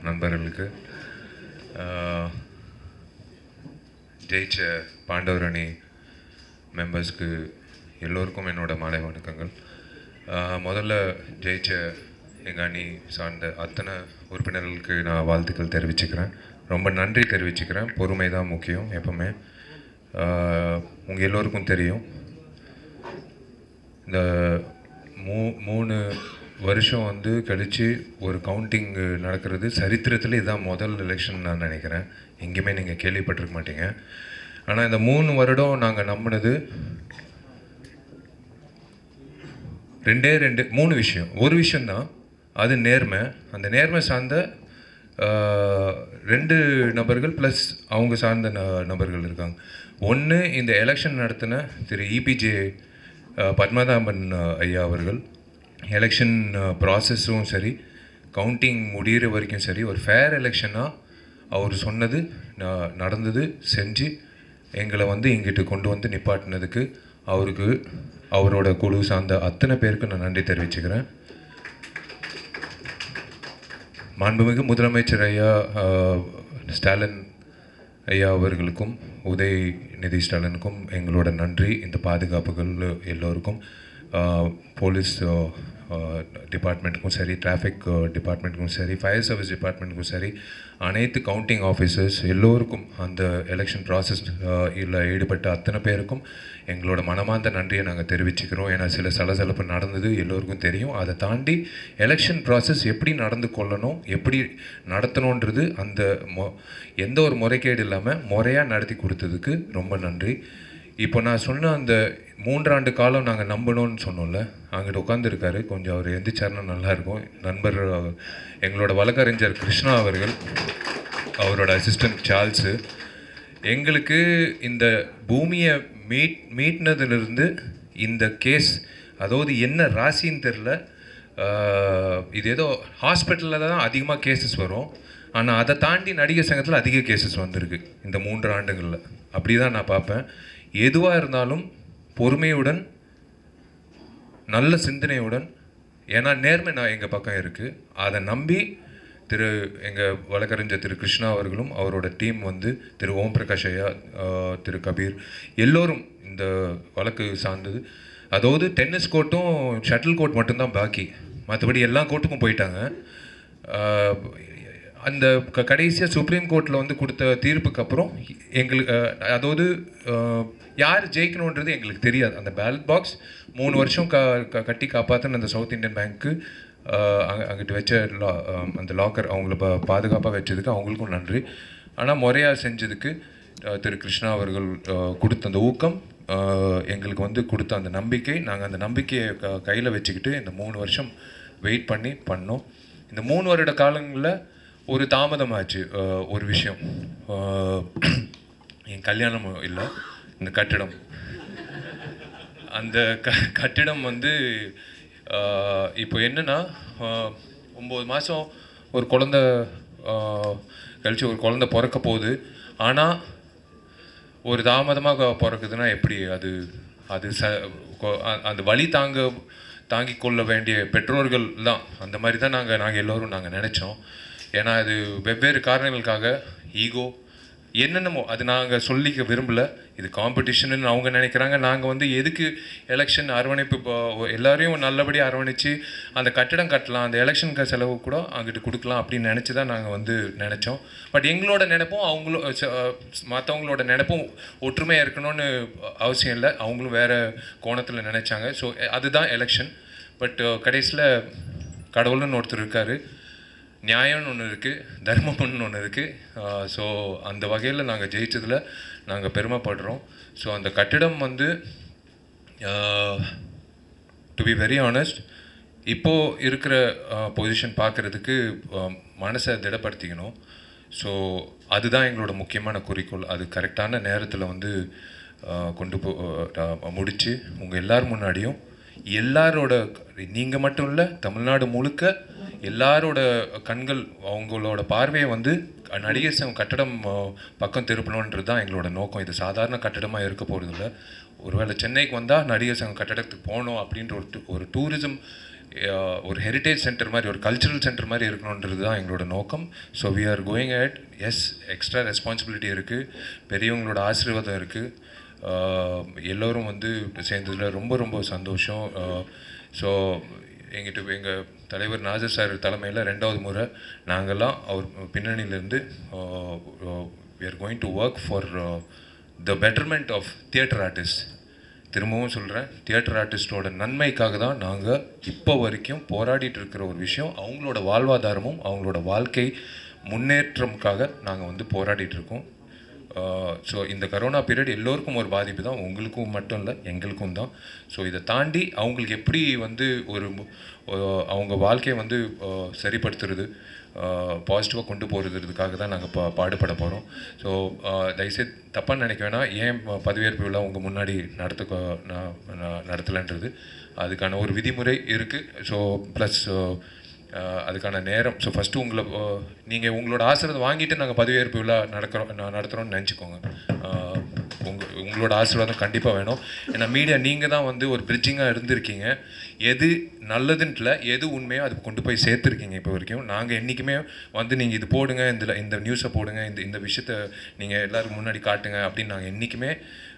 நண்பர்களுக்கு ஆஹ், ஜெயிச்ச பாண்டவர் அணி மெம்பர்ஸ்க்கு எல்லோருக்கும் என்னோட மாலை வணக்கங்கள் ஆஹ், முதல்ல ஜெயிச்ச எங்கள் அணி சார்ந்த அத்தனை உறுப்பினர்களுக்கு நான் வாழ்த்துக்கள் தெரிவிச்சுக்கிறேன் ரொம்ப நன்றி தெரிவிச்சுக்கிறேன் பொறுமை தான் முக்கியம் எப்பவுமே உங்கள் எல்லோருக்கும் தெரியும் இந்த மூ மூணு வருஷம் வந்து கழித்து ஒரு கவுண்டிங் நடக்கிறது சரித்திரத்தில் இதுதான் முதல் எலெக்ஷன் நான் நினைக்கிறேன் எங்கேயுமே நீங்கள் கேள்விப்பட்டிருக்க மாட்டீங்க ஆனால் இந்த மூணு வருடம் நாங்கள் நம்பினது ரெண்டே ரெண்டு மூணு விஷயம் ஒரு விஷயந்தான் அது நேர்மை அந்த நேர்மை சார்ந்த ஆஹ், ரெண்டு நபர்கள் ப்ளஸ் அவங்க சார்ந்த ந- நபர்கள் இருக்காங்க ஒன்று இந்த எலெக்ஷன் நடத்தின திரு இபிஜே பத்மநாபன் ஆஹ், ஐயா அவர்கள் எலெக்ஷன் ப்ராசஸும் சரி கவுண்டிங் முடிகிற வரைக்கும் சரி ஒரு ஃபேர் எலெக்ஷனாக அவர் சொன்னது ந- நடந்தது செஞ்சு எங்களை வந்து இங்கிட்டு கொண்டு வந்து நிப்பாட்டினதுக்கு அவருக்கு அவரோட குழு சார்ந்த அத்தனை பேருக்கு நான் நன்றி தெரிவிச்சுக்கிறேன் மாண்புமிகு முதலமைச்சர் ஐயா ஆஹ், ஸ்டாலின் ஐயா அவர்களுக்கும் உதயநிதி ஸ்டாலினுக்கும் எங்களோட நன்றி இந்த பாதுகாப்புகள் எல்லோருக்கும் ஆஹ், போலீஸ் டிபார்ட்மெண்ட்டுக்கும் சரி டிராஃபிக் டிபார்ட்மெண்ட்டுக்கும் சரி ஃபயர் சர்வீஸ் டிபார்ட்மெண்ட்டுக்கும் சரி அனைத்து கவுண்டிங் ஆஃபீஸர்ஸ் எல்லோருக்கும் அந்த எலெக்ஷன் ப்ராசஸ் இதில் ஈடுபட்ட அத்தனை பேருக்கும் எங்களோட மனமார்ந்த நன்றியை நாங்கள் தெரிவிச்சுக்கிறோம் ஏன்னா சில சலசலப்பு நடந்தது எல்லோருக்கும் தெரியும் அதை தாண்டி எலெக்ஷன் ப்ராசஸ் எப்படி நடந்து கொள்ளணும் எப்படி நடத்தணுன்றது அந்த மொ எந்த ஒரு முறைகேடு இல்லாமல் முறையாக நடத்தி கொடுத்ததுக்கு ரொம்ப நன்றி இப்போ நான் சொன்ன அந்த மூன்றாண்டு காலம் நாங்கள் நம்பணும்னு சொன்னோம்ல அங்கிட்ட உட்காந்துருக்காரு கொஞ்சம் அவர் எந்திரிச்சாருன்னா நல்லாயிருக்கும் நண்பர் அவர், எங்களோட வழக்கறிஞர் கிருஷ்ணா அவர்கள் அவரோட அசிஸ்டன்ட் சார்ல்ஸு எங்களுக்கு இந்த பூமியை மீட் மீட்னதுலேருந்து இந்த கேஸ் அதாவது என்ன ராசின்னு தெரில இது ஏதோ ஹாஸ்பிட்டலில் தான் அதிகமாக கேசஸ் வரும் ஆனால் அதை தாண்டி நடிகர் சங்கத்தில் அதிக கேசஸ் வந்திருக்கு இந்த மூன்று ஆண்டுகளில் அப்படி தான் நான் பார்ப்பேன் எதுவாக இருந்தாலும் பொறுமையுடன் நல்ல சிந்தனையுடன் ஏன்னா நேர்மை நான் எங்கள் பக்கம் இருக்குது அதை நம்பி திரு எங்கள் வழக்கறிஞர் திரு கிருஷ்ணா அவர்களும் அவரோட டீம் வந்து திரு ஓம் பிரகாஷ் ஐயா ஆஹ், திரு கபீர் எல்லோரும் இந்த வழக்கு சார்ந்தது அதாவது டென்னிஸ் கோர்ட்டும் ஷட்டில் கோர்ட் மட்டும்தான் பாக்கி மற்றபடி எல்லா கோர்ட்டுக்கும் போயிட்டாங்க ஆஹ், அந்த க கடைசியாக சுப்ரீம் கோர்ட்டில் வந்து கொடுத்த தீர்ப்புக்கு அப்புறம் எங்களுக்கு அஹ், அதாவது அஹ், யார் ஜெயிக்கணுன்றது எங்களுக்கு தெரியாது அந்த பேலட் பாக்ஸ் மூணு வருஷம் க க- கட்டி காப்பாற்றின அந்த சவுத் இந்தியன் பேங்க்கு அங்கே அங்கிட்டு வச்ச லா அஹ், அந்த லாக்கர் அவங்கள பா பாதுகாப்பாக வச்சதுக்கு அவங்களுக்கும் நன்றி ஆனால் முறையாக செஞ்சதுக்கு அஹ், திரு கிருஷ்ணா அவர்கள் அஹ், கொடுத்த அந்த ஊக்கம் அஹ், எங்களுக்கு வந்து கொடுத்த அந்த நம்பிக்கை நாங்கள் அந்த நம்பிக்கையை க கையில் வச்சுக்கிட்டு இந்த மூணு வருஷம் வெயிட் பண்ணி பண்ணோம் இந்த மூணு வருட காலங்களில் ஒரு தாமதமாச்சு அஹ், ஒரு விஷயம் அஹ், என் கல்யாணம் இல்லை இந்த கட்டிடம் அந்த க கட்டிடம் வந்து ஆஹ், இப்போ என்னன்னா ஆஹ், ஒம்பது மாதம் ஒரு குழந்த ஆஹ், கழிச்சு ஒரு குழந்த பிறக்க போகுது ஆனால் ஒரு தாமதமாக பிறக்குதுன்னா எப்படி அது அது ச கொ- அ- அந்த வழி தாங்க தாங்கி கொள்ள வேண்டிய பெற்றோர்கள் தான் அந்த மாதிரி தான் நாங்கள் நாங்கள் எல்லோரும் நாங்கள் நினச்சோம் ஏன்னா அது வெவ்வேறு காரணங்களுக்காக ஈகோ என்னென்னமோ அது நாங்கள் சொல்லிக்க விரும்பல இது காம்படிஷன்னு அவங்க நினைக்கிறாங்க நாங்கள் வந்து எதுக்கு எலெக்ஷன் அரவணைப்பு இப்போ எல்லாரையும் நல்லபடியாக அரவணைச்சு அந்த கட்டிடம் கட்டலாம் அந்த எலெக்ஷனுக்கு செலவு கூட அங்கிட்டு கொடுக்கலாம் அப்படின்னு நினச்சி தான் நாங்கள் வந்து நினச்சோம் பட் எங்களோட நினைப்பும் அவங்களும் மற்றவங்களோட நினைப்பும் ஒற்றுமையாக இருக்கணும்னு அவசியம் இல்லை அவங்களும் வேறு கோணத்தில் நினச்சாங்க ஸோ அதுதான் எலெக்ஷன் பட் கடைசியில் கடவுள்னு ஒருத்தர் இருக்கார் நியாயம்னு ஒன்று இருக்குது தர்மம்னு ஒன்று இருக்குது ஸோ அந்த வகையில் நாங்கள் ஜெயிச்சதில் நாங்கள் பெருமைப்படுறோம் ஸோ அந்த கட்டிடம் வந்து டு பி வெரி ஆனஸ்ட் இப்போது இருக்கிற பொசிஷன் பார்க்குறதுக்கு மனசை திடப்படுத்திக்கணும் ஸோ அதுதான் எங்களோட முக்கியமான குறிக்கோள் அது கரெக்டான நேரத்தில் வந்து ஆஹ், கொண்டு போ ஆஹ், முடிச்சு உங்கள் எல்லார் முன்னாடியும் எல்லாரோட நீங்கள் மட்டும் இல்லை தமிழ்நாடு முழுக்க எல்லாரோட கண்கள் அவங்களோட பார்வையை வந்து நடிகர் சங்கம் கட்டடம் அஹ், பக்கம் திருப்பணுன்றது தான் எங்களோட நோக்கம் இது சாதாரண கட்டடமாக இருக்க போகிறது இல்லை ஒருவேளை சென்னைக்கு வந்தால் நடிகர் சங்கம் கட்டடத்துக்கு போகணும் அப்படின்ற ஒரு டு- ஒரு டூரிசம் அஹ், ஒரு ஹெரிட்டேஜ் சென்டர் மாதிரி ஒரு கல்ச்சுரல் சென்டர் மாதிரி இருக்கணுன்றது தான் எங்களோட நோக்கம் so we are going at as extra responsibility இருக்குது பெரியவங்களோட ஆசீர்வாதம் இருக்குது எல்லோரும் வந்து சேர்ந்ததில் ரொம்ப ரொம்ப சந்தோஷம் ஸோ எங்கிட்ட எங்கள் தலைவர் நாசர் சார் தலைமையில் ரெண்டாவது முறை நாங்கள்லாம் அவர் பின்னணியிலேருந்து we are going to work for the betterment of theatre artist திரும்பவும் சொல்கிறேன் தியேட்டர் ஆர்டிஸ்டோட நன்மைக்காக தான் நாங்கள் இப்போ வரைக்கும் போராடிட்டு இருக்கிற ஒரு விஷயம் அவங்களோட வாழ்வாதாரமும் அவங்களோட வாழ்க்கை முன்னேற்றமுக்காக நாங்கள் வந்து போராடிட்டு இருக்கோம் ஸோ இந்த கரோனா பீரியட் எல்லோருக்கும் ஒரு பாதிப்பு தான் உங்களுக்கும் மட்டும் இல்லை எங்களுக்கும் தான் ஸோ இதை தாண்டி அவங்களுக்கு எப்படி வந்து ஒரு மு- அஹ் அவங்க வாழ்க்கையை வந்து அஹ் சரிப்படுத்துறது பாசிட்டிவாக கொண்டு போகிறதுக்காக தான் நாங்கள் பா பாடுபட போகிறோம் ஸோ தயவுசெய்து தப்பாக நினைக்க வேணாம் ஏன் ப- பதவியேற்பு விழா உங்கள் முன்னாடி நடத்த நான் நான் நடத்தலைன்றது அதுக்கான ஒரு விதிமுறை இருக்குது ஸோ ப்ளஸ் ஆஹ் அதுக்கான நேரம் ஸோ ஃபஸ்ட்டு உங்களை நீங்கள் உங்களோட ஆசீர்வாதம் வாங்கிட்டு நாங்கள் பதவியேற்பு விழா நடக்கிறோம் நான் நடத்துகிறோம்னு நினச்சிக்கோங்க உங்கள் உங்களோட ஆசீர்வாதம் கண்டிப்பாக வேணும் ஏன்னா மீடியா நீங்கள் தான் வந்து ஒரு பிரிட்ஜிங்காக இருந்திருக்கீங்க எது நல்லதுன்ட்டுல எது உண்மையோ அது கொண்டு போய் சேர்த்துருக்கீங்க இப்போ வரைக்கும் நாங்கள் என்றைக்குமே வந்து நீங்கள் இது போடுங்க இந்த இந்த நியூஸை போடுங்க இந்த இந்த விஷயத்த நீங்கள் எல்லாருக்கும் முன்னாடி காட்டுங்க அப்படின்னு நாங்கள் என்றைக்குமே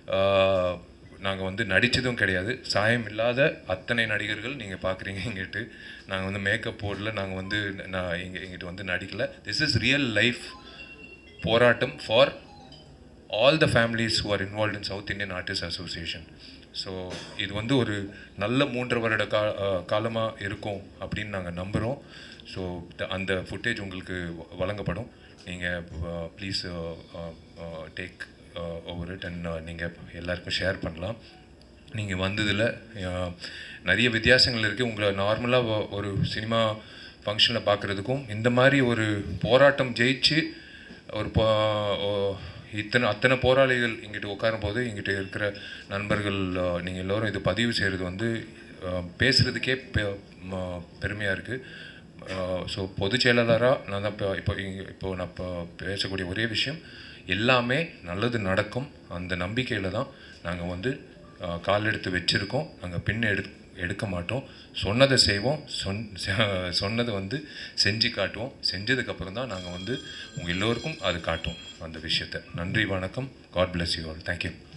நாங்கள் வந்து நடித்ததும் கிடையாது சாயம் இல்லாத அத்தனை நடிகர்கள் நீங்கள் பார்க்குறீங்க எங்கிட்டு நாங்கள் வந்து மேக்கப் போடல நாங்கள் வந்து நான் எங்க எங்கிட்ட வந்து நடிக்கல திஸ் இஸ் ரியல் லைஃப் போராட்டம் for all the families who are involved in south Indian artist association so இது வந்து ஒரு நல்ல மூன்று வருட கா காலமாக இருக்கும் அப்படின்னு நாங்கள் நம்புகிறோம் ஸோ அந்த ஃபுட்டேஜ் உங்களுக்கு வ- வழங்கப்படும் நீங்கள் please take over it and நீங்கள் எல்லாருக்கும் ஷேர் பண்ணலாம் நீங்கள் வந்ததில் அஹ், நிறைய வித்தியாசங்கள் இருக்குது உங்களை நார்மலாக ஒரு சினிமா ஃபங்க்ஷனில் பார்க்குறதுக்கும் இந்த மாதிரி ஒரு போராட்டம் ஜெயிச்சு ஒரு போ ஓ- இத்தனை அத்தனை போராளிகள் இங்கிட்டு உட்காரும் போது இங்கிட்ட இருக்கிற நண்பர்கள் நீங்கள் எல்லோரும் இது பதிவு செய்கிறது வந்து அஹ், பேசுகிறதுக்கே பெ பெருமையாக இருக்குது ஸோ பொதுச் செயலாளராக நான் தான் இப்போ இப்போ இங்க- இப்போ நான் இப்போ பேசக்கூடிய ஒரே விஷயம் எல்லாமே நல்லது நடக்கும் அந்த நம்பிக்கையில் தான் நாங்கள் வந்து அஹ், கால் எடுத்து வச்சுருக்கோம் நாங்கள் பின் எடு எடுக்க மாட்டோம் சொன்னதை செய்வோம் சொன் சொன்னதை வந்து செஞ்சு காட்டுவோம் செஞ்சதுக்கப்புறம் தான் நாங்கள் வந்து உங்கள் எல்லோருக்கும் அது காட்டுவோம் அந்த விஷயத்தை நன்றி வணக்கம் God bless you all thank you